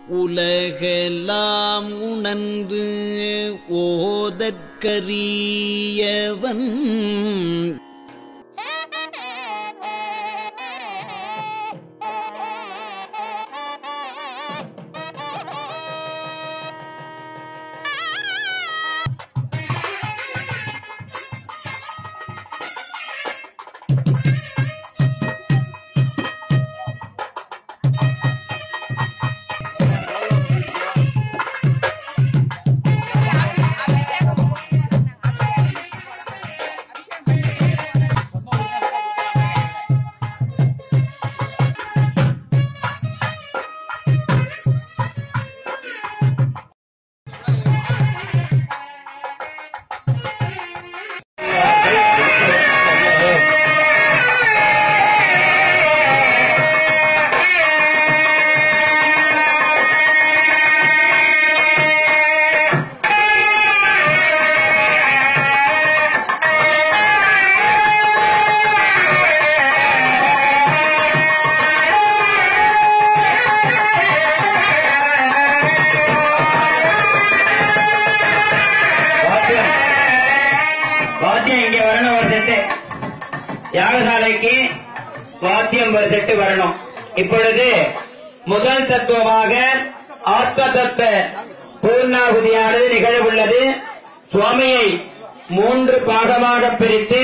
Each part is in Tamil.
உலகெல்லாம் உணர்ந்து ஓதற்கரியவன் வாத்தியம் வாத்தியம் இங்க வரணும் ஒரு செட்டு யாகசாலைக்கு வாத்தியம் ஒரு செட்டு வரணும் இப்பொழுது முதல் தத்துவமாக ஆத்ம தத்துவ பூர்ணாகுதியானது நிகழவுள்ளது சுவாமியை மூன்று பாகமாக பிரித்து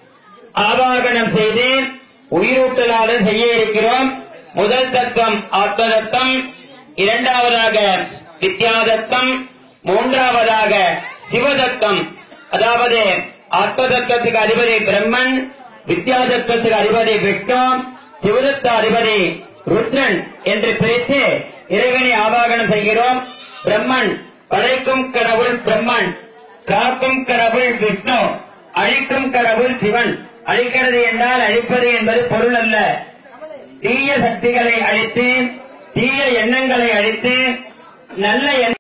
ஆவாகனம் செய்து உயிரூட்டலாளர் செய்ய இருக்கிறோம் முதல் தத்துவம் ஆத்ம தத்தம் இரண்டாவதாக வித்யாதத்தம் மூன்றாவதாக சிவதத்தம் அதாவது ஆத்ம தத்துவத்துக்கு அதிபதி பிரம்மன் வித்யாதத்துவத்துக்கு அதிபதி விஷ்ணு சிவதத்த அதிபதி ருத்ரன் என்று பிரித்து இறைவனை ஆவாகனம் செய்கிறோம் பிரம்மன் படைக்கும் கடவுள் பிரம்மன் காக்கும் கடவுள் விஷ்ணு அழிக்கும் கடவுள் சிவன் அழிக்கிறது என்றால் அழிப்பது என்பது பொருள் அல்ல தீய சக்திகளை அழித்து தீய எண்ணங்களை அழித்து நல்ல எண்ண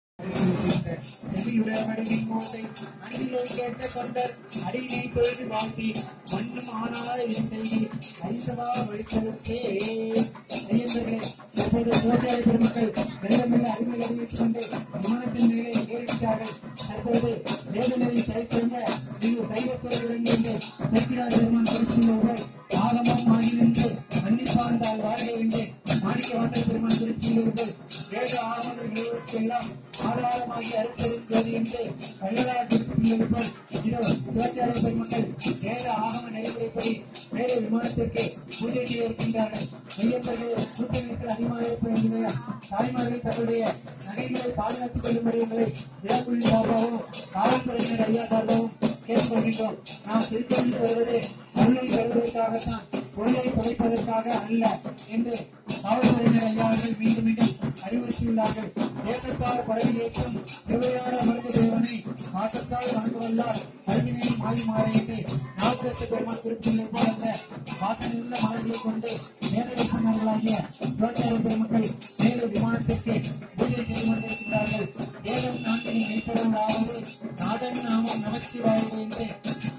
செவியுறவடிவின் மோசை அன்பிலோய் கேட்ட தொண்டர் அடியினை தொழுது வாழ்த்தி மண்ணும் ஆனாய் செய்தி அறிந்தவா வழித்தருக்கே ஐயன்பர்களே தற்போது சிவாச்சாரிய பெருமக்கள் வெள்ளமெல்ல அருமை அறிவித்துக் கொண்டு விமானத்தின் மேலே ஏறிவிட்டார்கள் தற்போது வேதநெறி சரித்திருந்த நீங்கள் சைவத்துறையிலிருந்து சைக்கிரார் பெருமான் குறிப்பிடுவார்கள் ஆகமம் ஆகி நின்று மன்னிப்பாண்டால் வாழ என்று மாணிக்க வாசல் பெருமான் குறிப்பிடுவார்கள் வேத ஆகமங்களுக்கெல்லாம் ஆதாரமாகி அறுப்பெடுக்கிறது என்று வள்ளலார் குறிப்பிட்டுள்ளது போல் இதோ சிவாச்சாரிய பெருமக்கள் வேத ஆகம நடைமுறைப்படி வேத விமானத்திற்கு பூஜை செய்ய இருக்கின்றார்கள் ஐயப்பர்கள் கூட்டணிகள் அதிகமாக இருப்பது என்பதால் தாய்மார்கள் தங்களுடைய நகைகளை பாதுகாத்துக் கொள்ளும்படி உங்களை விழாக்குழுவின் சார்பாகவும் காவல்துறையினர் ஐயா சார்பாகவும் கேட்டுக்கொள்கின்றோம் நாம் திருப்பதிக்கு வருவது பொருளை பெறுவதற்காகத்தான் பொருளை தொலைப்பதற்காக அல்ல என்று காவல்துறையினர் ஐயா அவர்கள் மீண்டும் மீண்டும் அறிவுறுத்தியுள்ளார்கள் தேசத்தால் படகு ஏற்றும் திருவையாட அமர்ந்த தேவனை மாசத்தால் வணங்குவல்லார் அருகினை மாறி மாற என்று நாவுக்கரசு பெருமாள் குறிப்பிட்டுள்ளது போல அந்த வாசனையுள்ள மலர்களை கொண்டு மேல வைக்கின்றவர்களாகிய சிவாச்சாரிய பெருமக்கள் மேல விமானத்திற்கு பூஜை செய்து கொண்டிருக்கிறார்கள் ஏழும் நான்கின் மெய்ப்பொருளாவது நாதன் நாமம் நமச்சிவாயுது என்று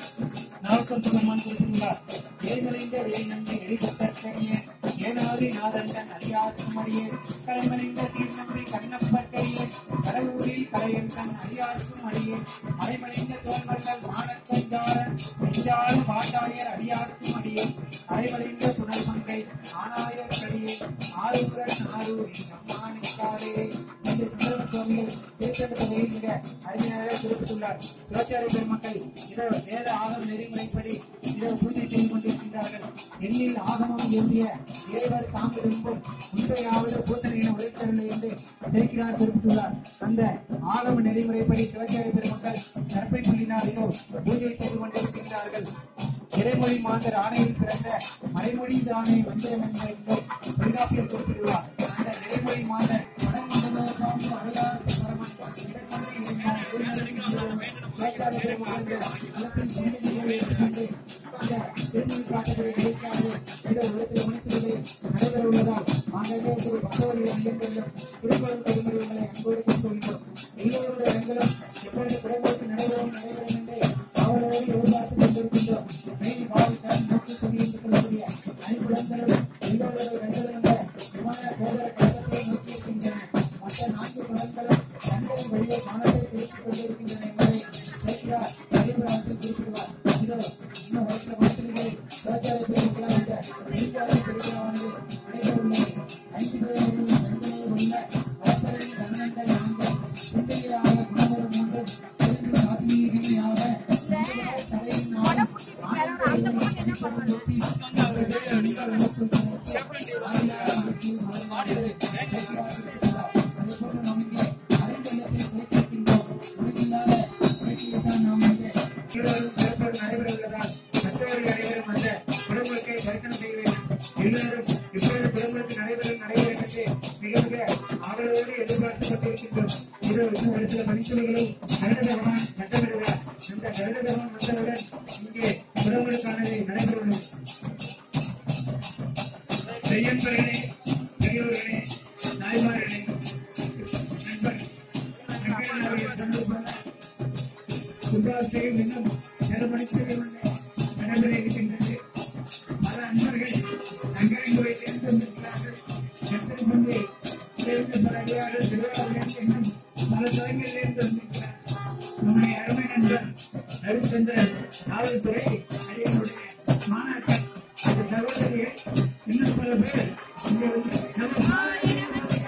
நாவுக்கரசு பெருமான் குறிப்பிட்டுள்ளார் ஏழ்மலைந்த வேல் நன்மை எரிபட்டற்கரிய ஏனாதி நாதன் அடியார்க்கும் அடியே கலைமலைந்த சீர் நம்பி கண்ணப்பற்கடியே கடவுளில் கலையன் தன் அடியார்க்கும் அடியே அலைமலைந்த தோன்மர்கள் மானக்கஞ்சாரன் நெஞ்சாலும் பாட்டாயர் அடியார்க்கும் அடியே அலைமலைந்த துணர் மங்கை ஆனாயர் கடியே ஆரூரன் ஆரூரின் அம்மானிக்காரே என்று சுந்தரம சுவாமிகள் திருத்தகத்தையில் மிக அருமையாக குறிப்பிட்டுள்ளார் சிவாச்சாரிய பெருமக்கள் இதோ வேத ஆகம நெறிமுறைப்படி இதோ பூஜை செய்து கொண்டிருக்கின்றார்கள் எண்ணில் ஆகமம் எழுதிய இறைவர் தாம் விரும்பும் உண்மையாவது பூசணையின உழைத்தருளை என்று சேர்க்கிறார் குறிப்பிட்டுள்ளார் அந்த ஆகம நெறிமுறைப்படி சிவாச்சாரிய பெருமக்கள் கற்பை புள்ளினால் இதோ பூஜை செய்து கொண்டிருக்கின்றார்கள் இறைமொழி மாந்தர் ஆணையில் பிறந்த மறைமொழி தானே மந்திரம் என்பதை தொல்காப்பியர் குறிப்பிடுவார் அந்த நிறைமொழி மாந்தர் வடமண்டல சாமி அழகார் பரமன் இடத்தந்தை இருந்தார் திருநெல்வேலி வேட்பாளர் பெருமக்கள் களத்தின் சந்நிதியை ஏற்றுக்கொண்டு இந்த திருமணி காட்டுகளை நிகழ்ச்சியாக இதை ஒரு சில மணித்துறைகளில் நடைபெற உள்ளதால் ஆங்காங்கே ஒரு பக்தவழி இயக்கங்களும் குடிப்பெரும் பெருமதிகளை அன்போடு கேட்டுக்கொள்கிறோம் எல்லோருடைய இடங்களும் எப்பொழுது குறைபாட்டு நடைபெறும் நடைபெறும் என்று அவரோடு எதிர்பார்த்துக் கொண்டிருக்கின்றோம் மெய் வாய் கண் மூக்கு செவி என்று சொல்லக்கூடிய அனைத்து இடங்களும் எல்லோருடைய இடங்களும் விமான கோபுர கழகத்தை நோக்கி இருக்கின்றன மாணவர்கள் வழியே மாணவர்கள் பேசிக் கொண்டிருக்கின்றன என்பதை சேர்க்கிறார் நடைபெற அவர்கள் குறிப்பிடுவார் இதோ இன்னும் ஒரு சில மாதங்களில் சிவாச்சாரிய பெருமக்களால் இந்த நெடுஞ்சாலை திருவிழாவானது நடைபெற உள்ளது ஐந்து பேரும் பெண்களே உள்ள அவசரம் கவனங்கள் அமைந்த சிந்தையாக குணவரும் ஒன்றும் தெரிந்து ஆத்மீகமையாக தலையின் நாளும் நடைபெறவுள்ளதால் மற்றவர்கள் அனைவரும் அந்த குடமுழுக்கை தரிசனம் செய்ய வேண்டும் எல்லோரும் இப்பொழுது குடமுழுக்கு நடைபெறும் நடைபெறுகிறது மிக மிக ஆவலோடு எதிர்பார்த்துக் கொண்டிருக்கின்றோம் இது இன்னும் ஒரு சில மணித்துளிகளில் கருட பகவான் சட்டமிடுவார் அந்த கருட பகவான் வந்தவுடன் இங்கே குடமுழுக்கானது நடைபெறும் பெரியன்பர்களே பெரியோர்களே தாய்மார்களே நண்பர் நண்பர்கள் சந்தர்ப்பம் சுபாஷையும் இன்னும் சில மணித்துளிகள் நடைபெற இருக்கின்றது பல அன்பர்கள் தங்களை சேர்ந்து வந்திருக்கிறார்கள் எத்தனை மந்தி சேர்ந்து பல அடியார்கள் திருவிழாவில் இன்னும் பல தலங்களிலிருந்து வந்திருக்கிறார் நம்முடைய அருமை நண்பர் ரவிச்சந்திரன் காவல்துறை அடியனுடைய மாணாக்கர் அந்த சகோதரிகள் இன்னும் பல பேர் இங்கே வந்து நம்ம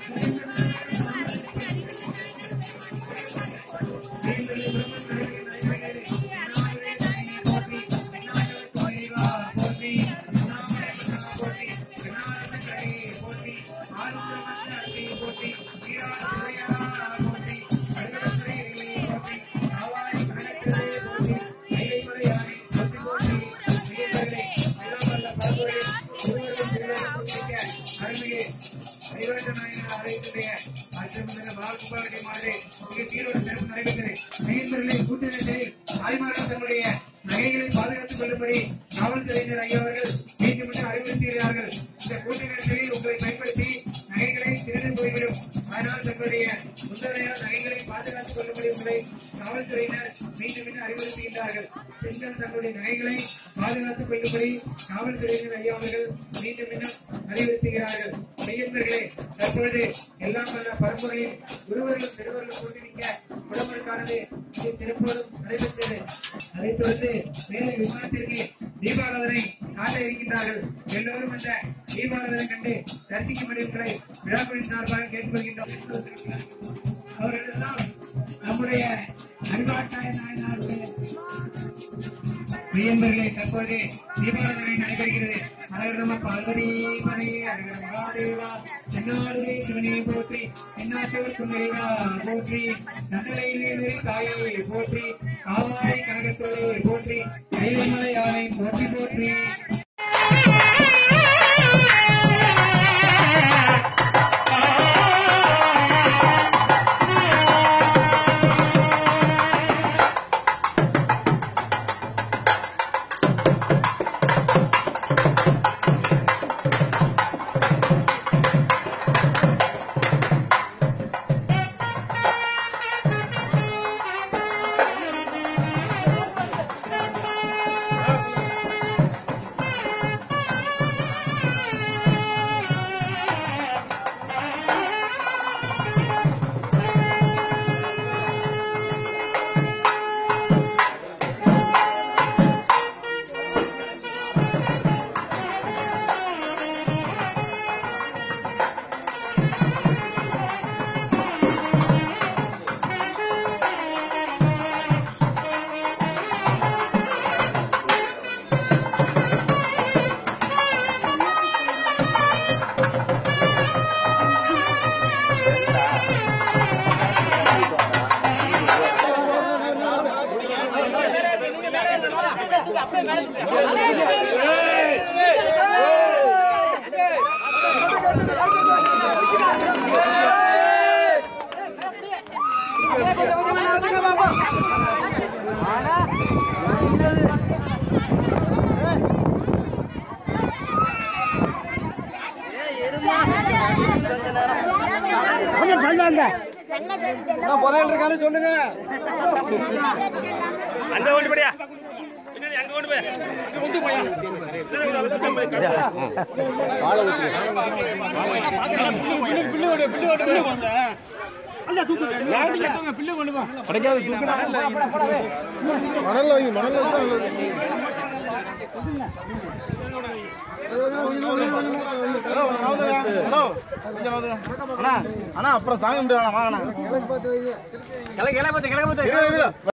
தங்களுடைய நகைகளை பாதுகாத்துக் கொள்ளும்படி காவல்துறையினர் ஐயவர்கள் மீண்டும் அறிவுறுத்துகிறார்கள் இந்த கூட்ட நேரத்தில் உங்களை பயன்படுத்தி நகைகளை திருடு போய்விடும் ஆனால் தங்களுடைய முந்தையால் நகைகளை பாதுகாத்துக் கொள்ளும்படி உங்களை காவல்துறையினர் மீண்டும் மீண்டும் அறிவுறுத்துகின்றார்கள் பெண்கள் தங்களுடைய நகைகளை பாதுகாத்துக் கொள்ளும்படி காவல்துறையினர் ஐயா அவர்கள் மீண்டும் மீண்டும் அறிவுறுத்துகிறார்கள் மையந்தர்களே தற்பொழுது எல்லாம் வல்ல பரம்பரையில் ஒருவர்களும் பெருவர்களும் கொண்டிருக்க உடம்புக்கானது இது திருப்பூரும் நடைபெற்றது அதைத் தொடர்ந்து மேலே விமானத்திற்கு தீபாராதனை காட்ட இருக்கின்றார்கள் எல்லோரும் அந்த தீபாராதனை கண்டு தரிசிக்கும்படி உங்களை விழாக்குழுவின் சார்பாக கேட்டுக்கொள்கின்றோம் அவர்கள் எல்லாம் நம்முடைய அன்பாட்டாய நாயனாருடைய மெய்யன்பர்களே தற்பொழுது தீபாராதனை நடைபெறுகிறது அழகர் நம்ம பார்வதி மனை அழகர் மகாதேவா தென்னாடுவே சிவனே போற்றி தென்னாட்டவர் சுந்தரிவா போற்றி நன்னலையிலே தாயை போற்றி காவாய் கனகத்தோடு போற்றி கைலைமலை யானை போற்றி போற்றி அங்க கொண்டு போடியா பின்னாடி அங்க கொண்டு போய் கொண்டு போயா மணல் வாங்கி மணல் அண்ணா அண்ணா அப்புறம் சாமி கும்பிட்டு வாங்கண்ணா கிளை கிளை பத்து கிளை பத்து இரு, இரு.